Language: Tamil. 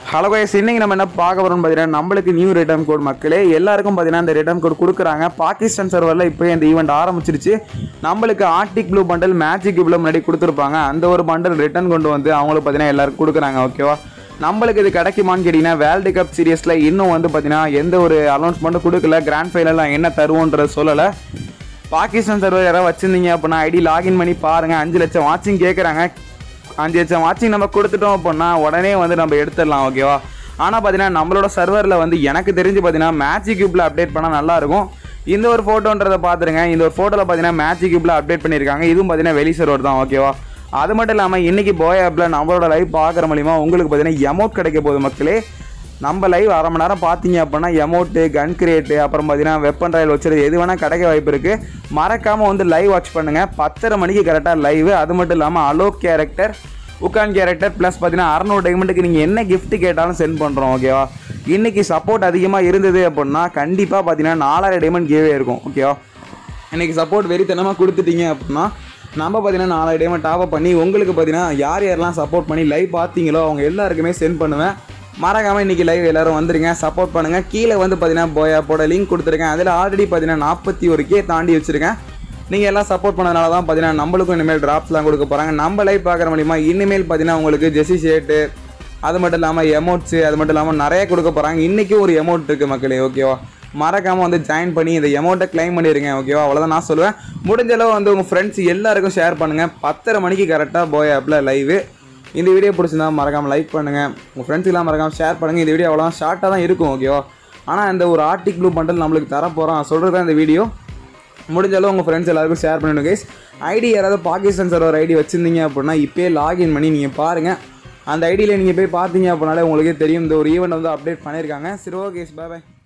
ஹலோ guys இன்னைக்கு நம்ம என்ன பார்க்க போறோம்னு பார்த்தீங்கன்னா நம்மளுக்கு நியூ ரிட்டர்ன் கோட் மக்களே எல்லாருக்கும் பார்த்தீங்கன்னா இந்த ரிட்டர்ன் கோட் கொடுக்குறாங்க பாகிஸ்தான் சர்வரில் இப்போ இந்த ஈவெண்ட் ஆரம்பிச்சிருச்சு நம்மளுக்கு Arctic blue bundle magic blue முன்னாடி கொடுத்துருப்பாங்க அந்த ஒரு பண்டல் ரிட்டர்ன் கொண்டு வந்து அவங்களுக்கு பார்த்தீங்கன்னா எல்லாருக்கும் கொடுக்குறாங்க ஓகேவா நம்மளுக்கு இது கிடைக்குமான்னு கேட்டிங்கன்னா வேர்ல்டு கப் சீரியஸில் இன்னும் வந்து பார்த்தீங்கன்னா எந்த ஒரு அனௌன்ஸ்மெண்ட்டும் கொடுக்கல கிராண்ட் ஃபைனலில் என்ன தருவோன்றது சொல்லலை பாகிஸ்தான் சர்வர் யாராவது வச்சிருந்தீங்க அப்படின்னா ஐடி லாகின் பண்ணி பாருங்க அஞ்சு லட்சம் வாட்சிங் கேட்குறாங்க அஞ்சு லட்சம் வாட்சிங் நம்ம கொடுத்துட்டோம் அப்படின்னா உடனே வந்து நம்ம எடுத்துடலாம் ஓகேவா ஆனால் பார்த்தீங்கன்னா நம்மளோட சர்வரில் வந்து எனக்கு தெரிஞ்சு பார்த்தீங்கன்னா மேஜிக் கியூப்பில் அப்டேட் பண்ணால் நல்லாயிருக்கும் இந்த ஒரு ஃபோட்டோன்றதை பார்த்துருங்க இந்த ஒரு ஃபோட்டோவில் பார்த்தீங்கன்னா மேஜிக் கியூப்பில் அப்டேட் பண்ணியிருக்காங்க இதுவும் பார்த்தீங்கன்னா வெளி சர்வர் தான் ஓகேவா அது மட்டும் இல்லாமல் இன்றைக்கி போய் ஆப்பில் நம்மளோட லைவ் பார்க்குற மூலிமா உங்களுக்கு பார்த்தீங்கன்னா எமௌண்ட் கிடைக்க போகுது மக்களே நம்ம லைவ் அரை மணி நேரம் பார்த்தீங்க அப்படின்னா எமௌண்ட்டு கன் கிரியேட்டு அப்புறம் பார்த்தீங்கன்னா வெப்பன் ராயல் வச்சுருது எது வேணால் கிடைக்க வாய்ப்பு இருக்குது மறக்காமல் வந்து லைவ் வாட்ச் பண்ணுங்கள் பத்தரை மணிக்கு கரெக்டாக லைவ் அது மட்டும் இல்லாமல் அலோக் கேரக்டர் உக்கான் கேரக்டர் ப்ளஸ் பார்த்தீங்கன்னா அறநூறு டைமண்டுக்கு நீங்கள் என்ன gift கேட்டாலும் சென்ட் பண்ணுறோம் ஓகேவா இன்றைக்கி சப்போர்ட் அதிகமாக இருந்தது அப்படின்னா கண்டிப்பாக பார்த்தீங்கன்னா நாலாயிரம் டைமண்ட் கேவே இருக்கும் ஓகேவா இன்றைக்கி சப்போர்ட் வெறித்தனமாக கொடுத்துட்டீங்க அப்படின்னா நம்ம பார்த்தீங்கன்னா நாலாயிரம் டைமண்ட் டாப் பண்ணி உங்களுக்கு பார்த்தீங்கன்னா யார் யாரெல்லாம் சப்போர்ட் பண்ணி லைவ் பார்த்தீங்களோ அவங்க எல்லாருக்குமே சென்ட் பண்ணுவேன் மறக்காமல் இன்றைக்கி லைவ் எல்லாரும் வந்துருங்க சப்போர்ட் பண்ணுங்கள் கீழே வந்து பார்த்தீங்கன்னா போயாப்போட லிங்க் கொடுத்துருக்கேன் அதில் ஆல்ரெடி பார்த்தீங்கன்னா நாற்பத்தி ஒரு கே தாண்டி வச்சுருக்கேன் நீங்கள் எல்லாம் சப்போர்ட் பண்ணதுனால தான் பார்த்தீங்கன்னா நம்மளுக்கும் இனிமேல் ட்ராப்ஸ்லாம் கொடுக்க போகிறாங்க நம்ம லைவ் பார்க்குற மூலிமா இனிமேல் பார்த்தீங்கன்னா உங்களுக்கு ஜெஸி ஷேட்டு அது மட்டும் இல்லாமல் எமௌண்ட்ஸு அது மட்டும் இல்லாமல் நிறைய கொடுக்க போகிறாங்க இன்றைக்கும் ஒரு எமௌண்ட் இருக்குது மக்களே ஓகேவா மறக்காமல் வந்து ஜாயின் பண்ணி இந்த எமௌண்ட்டை க்ளைம் பண்ணிடுங்க ஓகேவா அவ்வளோதான் நான் சொல்லுவேன் முடிஞ்ச அளவு வந்து உங்கள் ஃப்ரெண்ட்ஸ் எல்லாருக்கும் ஷேர் பண்ணுங்கள் பத்தரை மணிக்கு கரெக்டாக போய் ஆப்பில் லைவு இந்த வீடியோ பிடிச்சிருந்தா மறக்காமல் லைக் பண்ணுங்கள் உங்கள் ஃப்ரெண்ட்ஸுக்கெல்லாம் மறக்காமல் ஷேர் பண்ணுங்கள் இந்த வீடியோ அவ்வளோதான் ஷார்ட்டாக தான் இருக்கும் ஓகேவா ஆனால் இந்த ஒரு ஆர்டிக் ப்ளூ பண்டல் நம்மளுக்கு தர போகிறோம் சொல்கிறது தான் இந்த வீடியோ முடிஞ்ச அளவு உங்கள் ஃப்ரெண்ட்ஸ் எல்லாருக்கும் ஷேர் பண்ணிவிடுங்க கைஸ் ஐடி யாராவது பாகிஸ்தான் சர்வர் ஐடி வச்சுருந்தீங்க அப்படின்னா இப்போயே லாகின் பண்ணி நீங்கள் பாருங்கள் அந்த ஐடியில் நீங்கள் போய் பார்த்தீங்க அப்படின்னாலே உங்களுக்கே தெரியும் இந்த ஒரு ஈவெண்ட் வந்து அப்டேட் பண்ணியிருக்காங்க சரி ஓகே பாய் பாய்